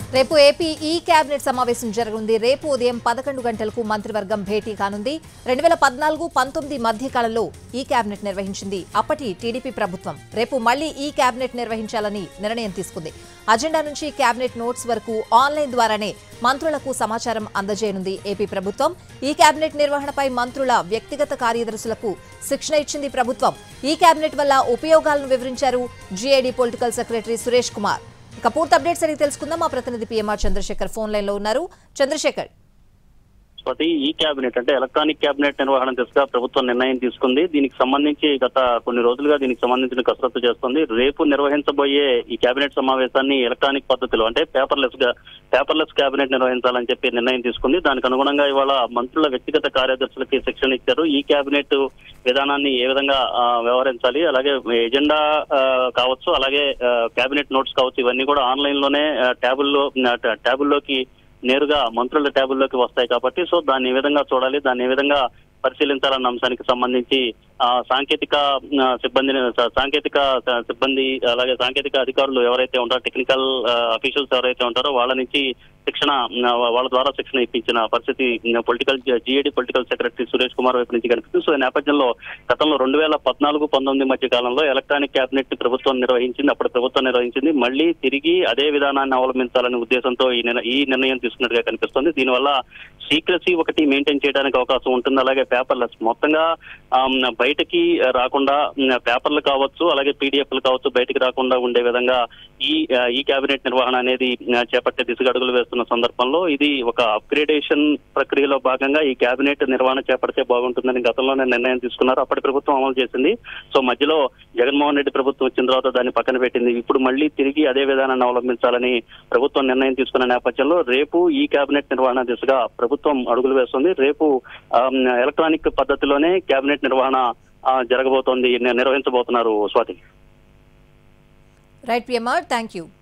రేపు ఏపీ ఈ కేబినెట్ సమావేశం జరగనుంది రేపు ఉదయం పదకొండు గంటలకు మంత్రివర్గం భేటీ కానుంది రెండు వేల పద్నాలుగు పంతొమ్మిది మధ్య కాలంలో ఈ కేబినెట్ నిర్వహించింది అప్పటి టీడీపీ ప్రభుత్వం రేపు మళ్లీ ఈ కేబినెట్ నిర్వహించాలని నిర్ణయం తీసుకుంది అజెండా నుంచి కేబినెట్ నోట్స్ వరకు ఆన్లైన్ ద్వారానే మంత్రులకు సమాచారం అందజేయనుంది ఏపీ ప్రభుత్వం ఈ కేబినెట్ నిర్వహణపై మంత్రుల వ్యక్తిగత కార్యదర్శులకు శిక్షణ ఇచ్చింది ప్రభుత్వం ఈ కేబినెట్ వల్ల ఉపయోగాలను వివరించారు GID political secretary Suresh Kumar ఇక పూర్తి అప్డేట్స్ అడిగి తెలుసుకుందాం మా ప్రతినిధి పిఎంఆర్ చంద్రశేఖర్ ఫోన్ లైన్ లో ఉన్నారు చంద్రశేఖర్ స్వాతి ఈ కేబినెట్ అంటే ఎలక్ట్రానిక్ కేబినెట్ నిర్వహణ దిశగా ప్రభుత్వం నిర్ణయం తీసుకుంది దీనికి సంబంధించి గత కొన్ని రోజులుగా దీనికి సంబంధించిన కసరత్తు చేస్తుంది రేపు నిర్వహించబోయే ఈ కేబినెట్ సమావేశాన్ని ఎలక్ట్రానిక్ పద్ధతిలో అంటే పేపర్లెస్ గా పేపర్లెస్ కేబినెట్ నిర్వహించాలని చెప్పి నిర్ణయం తీసుకుంది దానికి అనుగుణంగా ఇవాళ మంత్రుల వ్యక్తిగత కార్యదర్శులకి శిక్షణ ఇచ్చారు ఈ కేబినెట్ విధానాన్ని ఏ విధంగా ఆ, వ్యవహరించాలి అలాగే ఎజెండా ఆ, కావచ్చు అలాగే ఆ, కేబినెట్ నోట్స్ కావచ్చు ఇవన్నీ కూడా ఆన్లైన్ లోనే ఆ, ట్యాబుల్లో ఆ, ట్యాబుల్లోకి నేరుగా మంత్రుల ట్యాబుల్లోకి వస్తాయి కాబట్టి సో దాన్ని ఏ విధంగా చూడాలి దాన్ని ఏ విధంగా పరిశీలించాలన్న అంశానికి సంబంధించి ఆ, సాంకేతిక ఆ, సిబ్బందిని సా- సాంకేతిక స- సిబ్బంది అలాగే సాంకేతిక అధికారులు ఎవరైతే ఉంటారో టెక్నికల్ అఫీషియల్స్ ఎవరైతే ఉంటారో వాళ్ళ నుంచి శిక్షణ ఆ, వాళ్ళ ద్వారా శిక్షణ ఇప్పించిన పరిస్థితి political GAD political secretary Suresh Kumar వైపు నుంచి కనిపిస్తుంది సో ఈ నేపథ్యంలో గతంలో రెండు వేల పద్నాలుగు పంతొమ్మిది మధ్య కాలంలో ఎలక్ట్రానిక్ కేబినెట్ ప్రభుత్వం నిర్వహించింది అప్పుడు ప్రభుత్వం నిర్వహించింది మళ్ళీ తిరిగి అదే విధానాన్ని అవలంబించాలనే ఉద్దేశంతో ఈ నిర్ణ- ఈ నిర్ణయం తీసుకున్నట్టుగా కనిపిస్తుంది దీనివల్ల సీక్రసీ ఒకటి మెయింటైన్ చేయడానికి అవకాశం ఉంటుంది అలాగే పేపర్లెస్ మొత్తంగా ఆమ్, బయటకి రాకుండా ఉమ్, పేపర్లు కావచ్చు అలాగే పీడిఎఫ్లు కావచ్చు బయటకి రాకుండా ఉండే విధంగా ఈ ఆ, ఈ కేబినెట్ నిర్వహణ అనేది ఆ, చేపట్టే దిశగా అడుగులు వేస్తున్న సందర్భంలో ఇది ఒక అప్గ్రేడేషన్ ప్రక్రియలో భాగంగా ఈ కేబినెట్ నిర్వహణ చేపడితే బాగుంటుందని గతంలోనే నిర్ణయం తీసుకున్నారు అప్పటి ప్రభుత్వం అమలు చేసింది సో మధ్యలో జగన్మోహన్ రెడ్డి ప్రభుత్వం వచ్చిన తర్వాత దాన్ని పక్కన పెట్టింది ఇప్పుడు మళ్ళీ తిరిగి అదే విధానాన్ని అవలంబించాలని ప్రభుత్వం నిర్ణయం తీసుకున్న నేపథ్యంలో రేపు ఈ కేబినెట్ నిర్వహణ దిశగా ప్రభుత్వం అడుగులు వేస్తుంది రేపు ఆమ్, ఎలక్ట్రానిక్ పద్ధతిలోనే కేబినెట్ నిర్వహణ ఆ, జరగబోతోంది నిర్వహించబోతున్నారు Swathi right PMR thank you